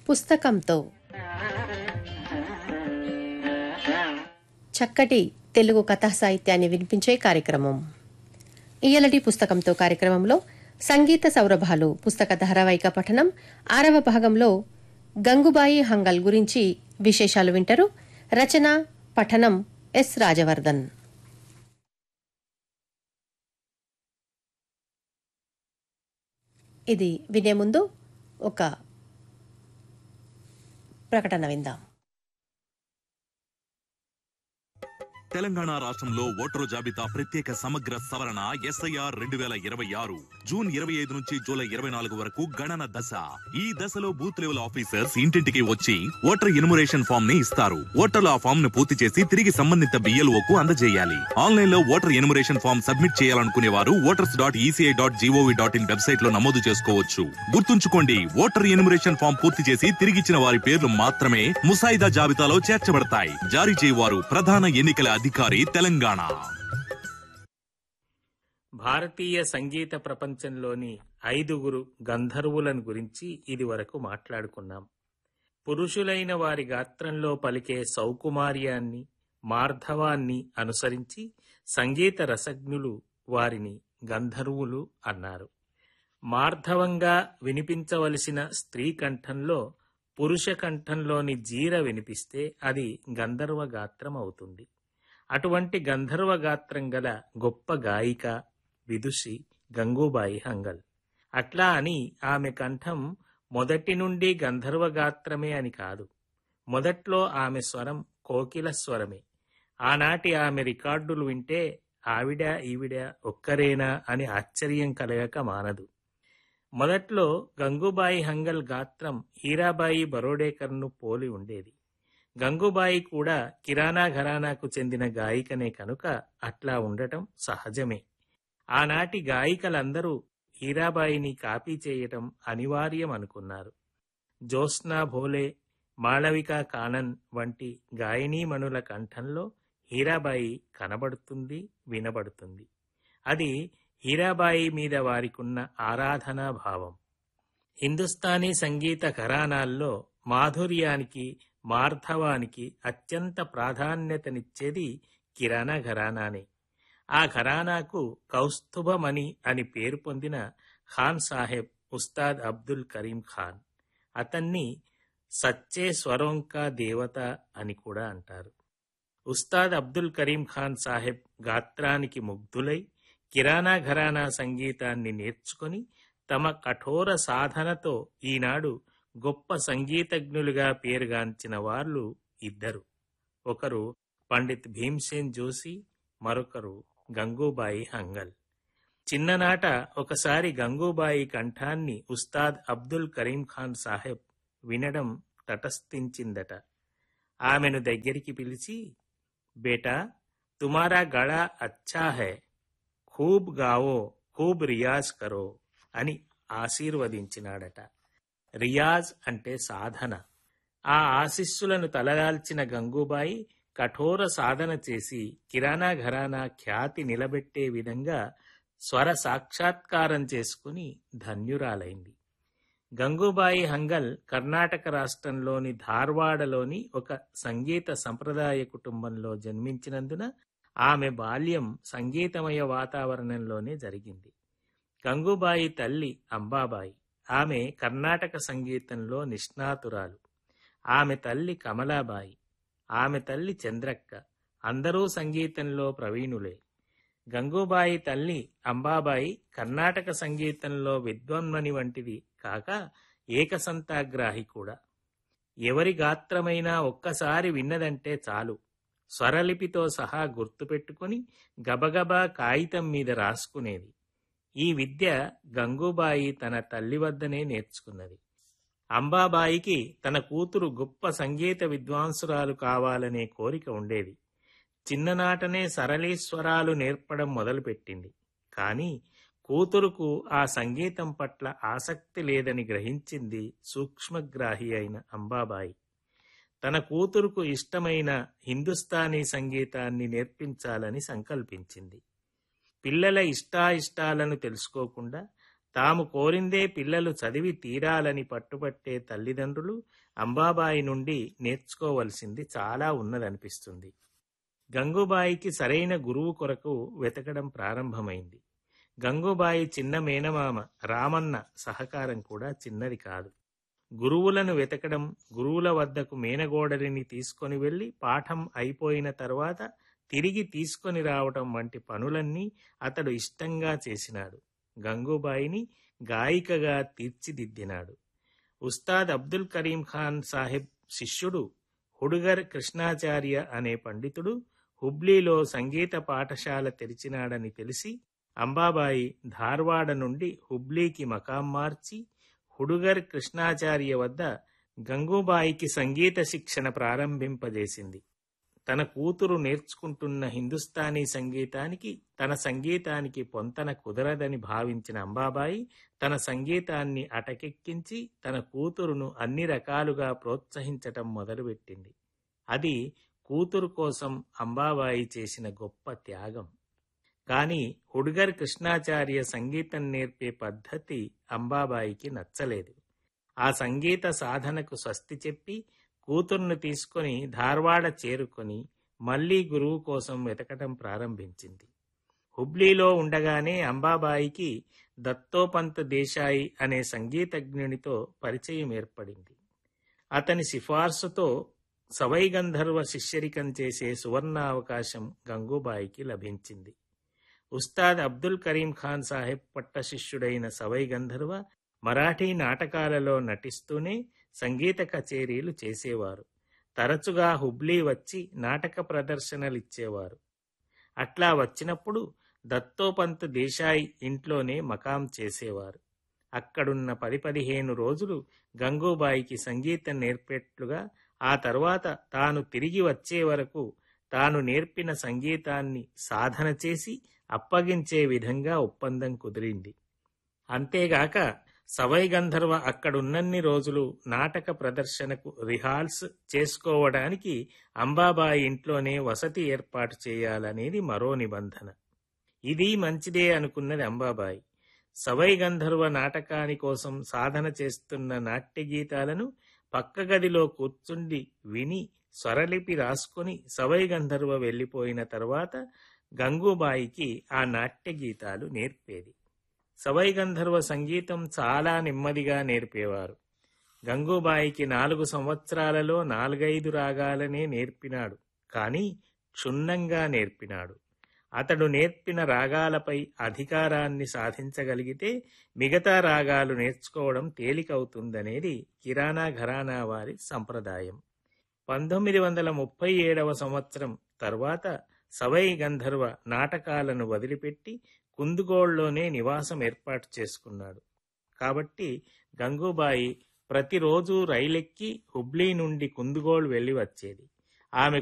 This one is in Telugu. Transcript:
పుస్తకంతో చక్కటి తెలుగు కథా సాహిత్యాన్ని వినిపించే కార్యక్రమం ఇయలటి పుస్తకంతో కార్యక్రమంలో సంగీత సౌరభాలు పుస్తక ధారావాహిక పఠనం ఆరవ భాగంలో గంగుబాయి హంగల్ గురించి విశేషాలు వింటారు రచన పఠనం ఎస్ రాజవర్ధన్ ఇది వినే ముందు ఒక ప్రకటన విందాం తెలంగాణ రాష్ట్రంలో ఓటరు జాబితా ప్రత్యేక సమగ్ర సవరణ ఎస్ఐఆర్ రెండు వేల ఇరవై ఆరు జూన్ ఇరవై ఐదు నుంచి జూలై ఇరవై నాలుగు వరకు గణన దశ ఈ దశలో బూత్ లెవెల్ ఆఫీసర్స్ ఇంటింటికి వచ్చి ఓటర్ ఇనుమరేషన్ ఫామ్ ని ఇస్తారు ఓటర్లు ఆ ఫామ్ ను పూర్తి చేసి తిరిగి సంబంధిత బిఎల్ఓ కు అందజేయాలి ఆన్లైన్ లో ఓటర్ ఎనుమరేషన్ ఫామ్ సబ్మిట్ చేయాలనుకునే వారు voters dot ECI dot GOV dot in website లో నమోదు చేసుకోవచ్చు గుర్తుంచుకోండి ఓటర్ ఎనుమరేషన్ ఫామ్ పూర్తి చేసి తిరిగిచ్చిన వారి పేర్లు మాత్రమే ముసాయిదా జాబితాలో చేర్చబడతాయి జారీ చేయవారు ప్రధాన ఎన్నికల అధికారి తెలంగాణ భారతీయ సంగీత ప్రపంచంలోని ఐదుగురు గంధర్వులను గురించి ఇదివరకు మాట్లాడుకున్నాం పురుషులైన వారి గాత్రంలో పలికే సౌకుమార్యాన్ని మార్ధవాన్ని అనుసరించి సంగీత రసజ్ఞులు వారిని గంధర్వులు అన్నారు మార్ధవంగా వినిపించవలసిన స్త్రీ కంఠంలో పురుష కంఠంలోని జీర వినిపిస్తే అది గంధర్వ గాత్రం అవుతుంది అటువంటి గంధర్వ గాత్రం గల గొప్ప గాయిక విదుషి గంగూబాయి హంగల్ అట్లా అని ఆమె కంఠం మొదటి నుండి గంధర్వ గాత్రమే అని కాదు మొదట్లో ఆమె స్వరం కోకిల స్వరమే ఆనాటి ఆమె రికార్డులు వింటే ఆవిడ ఈవిడ ఒక్కరేనా అని ఆశ్చర్యం కలగక మానదు మొదట్లో గంగూబాయి హంగల్ గాత్రం హీరాబాయి బరోడేకర్ను పోలి ఉండేది గంగూబాయి కూడా కిరాణా ఘరానాకు చెందిన గాయికనే కనుక అట్లా ఉండటం సహజమే ఆనాటి గాయికలందరూ హీరాబాయిని కాపీ చేయటం అనివార్యం అనుకున్నారు జ్యోత్స్నా భోలే మాళవిక కానన్ వంటి గాయనీమణుల కంఠంలో హీరాబాయి కనబడుతుంది వినబడుతుంది అది హీరాబాయి మీద వారికున్న ఆరాధనా భావం హిందుస్థానీ సంగీత ఘరానాల్లో మాధుర్యానికి మార్ధవానికి అత్యంత ప్రాధాన్యతనిచ్చేది కిరాణా ఘరానానే ఆ ఘరానాకు కౌస్తుభమణి అని పేరు పొందిన ఖాన్ సాహెబ్ ఉస్తాద్ అబ్దుల్ కరీం ఖాన్ అతన్ని సచ్చే స్వరోంకా దేవత అని కూడా అంటారు ఉస్తాద్ అబ్దుల్ కరీం ఖాన్ సాహెబ్ గాత్రానికి ముగ్ధులై కిరాణా ఘరానా సంగీతాన్ని నేర్చుకొని తమ కఠోర సాధనతో ఈనాడు గొప్ప సంగీతజ్ఞులుగా పేరుగాంచిన వాళ్ళు ఇద్దరు ఒకరు పండిత్ భీమ్సేన్ జోషి మరొకరు గంగూబాయి హంగల్ చిన్ననాట ఒకసారి గంగూబాయి కంఠాన్ని ఉస్తాద్ అబ్దుల్ కరీం ఖాన్ సాహెబ్ వినడం తటస్థించిందట ఆమెను దగ్గరికి పిలిచి బేటా తుమారా గళా అచ్చా హై ఖూబ్ గావో ఖూబ్ రియాజ్ కరో అని ఆశీర్వదించినాడట రియాజ్ అంటే సాధన ఆ ఆశిస్సులను తలదాల్చిన గంగూబాయి కఠోర సాధన చేసి కిరాణా ఘరానా ఖ్యాతి నిలబెట్టే విధంగా స్వర సాక్షాత్కారం చేసుకుని ధన్యురాలైంది గంగూబాయి హంగల్ కర్ణాటక రాష్ట్రంలోని ధార్వాడలోని ఒక సంగీత సంప్రదాయ కుటుంబంలో జన్మించినందున ఆమె బాల్యం సంగీతమయ వాతావరణంలోనే జరిగింది గంగూబాయి తల్లి అంబాబాయి ఆమె కర్ణాటక సంగీతంలో నిష్ణాతురాలు ఆమె తల్లి కమలాబాయి ఆమె తల్లి చంద్రక్క అందరూ సంగీతంలో ప్రవీణులే గంగూబాయి తల్లి అంబాబాయి కర్ణాటక సంగీతంలో విద్వన్మణి వంటిది కాక ఏకసంతాగ్రాహి కూడా ఎవరి గాత్రమైనా ఒక్కసారి విన్నదంటే చాలు స్వరలిపితో సహా గుర్తుపెట్టుకుని గబగబా కాగితం మీద రాసుకునేది ఈ విద్య గంగూబాయి తన తల్లి వద్దనే నేర్చుకున్నది అంబాబాయికి తన కూతురు గొప్ప సంగీత విద్వాంసురాలు కావాలనే కోరిక ఉండేది చిన్ననాటనే సరళీస్వరాలు నేర్పడం మొదలుపెట్టింది కానీ కూతురుకు ఆ సంగీతం పట్ల ఆసక్తి లేదని గ్రహించింది సూక్ష్మగ్రాహి అయిన అంబాబాయి తన కూతురుకు ఇష్టమైన హిందుస్థానీ సంగీతాన్ని నేర్పించాలని సంకల్పించింది పిల్లల ఇష్టాయిష్టాలను తెలుసుకోకుండా తాము కోరిందే పిల్లలు చదివి తీరాలని పట్టుబట్టే తల్లిదండ్రులు అంబాబాయి నుండి నేర్చుకోవలసింది చాలా ఉన్నదనిపిస్తుంది గంగూబాయికి సరైన గురువు కొరకు వెతకడం ప్రారంభమైంది గంగూబాయి చిన్న మేనమామ రామన్న సహకారం కూడా చిన్నది కాదు గురువులను వెతకడం గురువుల వద్దకు మేనగోడలిని తీసుకొని వెళ్లి పాఠం అయిపోయిన తర్వాత తిరిగి తీసుకొని రావటం వంటి పనులన్నీ అతడు ఇష్టంగా చేసినాడు గంగూబాయిని గాయికగా తీర్చిదిద్దినాడు ఉస్తాద్ అబ్దుల్ కరీం ఖాన్ సాహెబ్ శిష్యుడు హుడుగర్ కృష్ణాచార్య అనే పండితుడు హుబ్లీలో సంగీత పాఠశాల తెరిచినాడని తెలిసి అంబాబాయి ధార్వాడ నుండి హుబ్లీకి మకాం మార్చి హుడుగర్ కృష్ణాచార్య వద్ద గంగూబాయికి సంగీత శిక్షణ ప్రారంభింపజేసింది తన కూతురు నేర్చుకుంటున్న హిందుస్థానీ సంగీతానికి తన సంగీతానికి పొంతన కుదరదని భావించిన అంబాబాయి తన సంగీతాన్ని అటకెక్కించి తన కూతురును అన్ని రకాలుగా ప్రోత్సహించటం మొదలుపెట్టింది అది కూతురు కోసం అంబాబాయి చేసిన గొప్ప త్యాగం కాని హుడ్గర్ కృష్ణాచార్య సంగీతం నేర్పే పద్ధతి అంబాబాయికి నచ్చలేదు ఆ సంగీత సాధనకు స్వస్తి చెప్పి కూతుర్ను తీసుకొని ధార్వాడ చేరుకొని మళ్లీ గురువు కోసం వెతకటం ప్రారంభించింది హుబ్లీలో ఉండగానే అంబాబాయికి దత్తోపంత్ దేశాయి అనే సంగీతజ్ఞునితో పరిచయం ఏర్పడింది అతని సిఫార్సుతో సవై గంధర్వ శిష్యరికం చేసే సువర్ణావకాశం గంగూబాయికి లభించింది ఉస్తాద్ అబ్దుల్ కరీం ఖాన్ సాహెబ్ పట్ట శిష్యుడైన సవై గంధర్వ మరాఠీ నాటకాలలో నటిస్తూనే సంగీత కచేరీలు చేసేవారు తరచుగా హుబ్లీ వచ్చి నాటక ప్రదర్శనలిచ్చేవారు అట్లా వచ్చినప్పుడు దత్తోపంత్ దేశాయ్ ఇంట్లోనే మకాం చేసేవారు అక్కడున్న పది పదిహేను రోజులు గంగూబాయికి సంగీతం నేర్పేట్లుగా ఆ తర్వాత తాను తిరిగి వచ్చే వరకు తాను నేర్పిన సంగీతాన్ని సాధన చేసి అప్పగించే విధంగా ఒప్పందం కుదిరింది అంతేగాక సవై గంధర్వ అక్కడున్నన్ని రోజులు నాటక ప్రదర్శనకు రిహార్స్ చేసుకోవడానికి అంబాబాయి ఇంట్లోనే వసతి ఏర్పాటు చేయాలనేది మరో నిబంధన ఇది మంచిదే అనుకున్నది అంబాబాయి సవై గంధర్వ నాటకాని కోసం సాధన చేస్తున్న నాట్య గీతాలను పక్క గదిలో కూర్చుండి విని స్వరలిపి రాసుకొని సవై గంధర్వ వెళ్ళిపోయిన తర్వాత గంగూబాయికి ఆ నాట్య గీతాలు నేర్పేది సవై గంధర్వ సంగీతం చాలా నెమ్మదిగా నేర్పేవారు గంగూబాయికి నాలుగు సంవత్సరాలలో నాలుగైదు రాగాలనే నేర్పినాడు కానీ క్షుణ్ణంగా నేర్పినాడు అతడు నేర్పిన రాగాలపై అధికారాన్ని సాధించగలిగితే మిగతా రాగాలు నేర్చుకోవడం తేలికవుతుందనేది కిరాణా ఘరానా వారి సంప్రదాయం పంతొమ్మిది వందల ముప్పై ఏడవ సంవత్సరం తర్వాత సవై గంధర్వ నాటకాలను వదిలిపెట్టి కుందుగోళ్లోనే నివాసం ఏర్పాటు చేసుకున్నాడు కాబట్టి గంగూబాయి ప్రతిరోజు రైలెక్కి హుబ్లీ నుండి కుందుగోళ్ వెళ్లి వచ్చేది ఆమె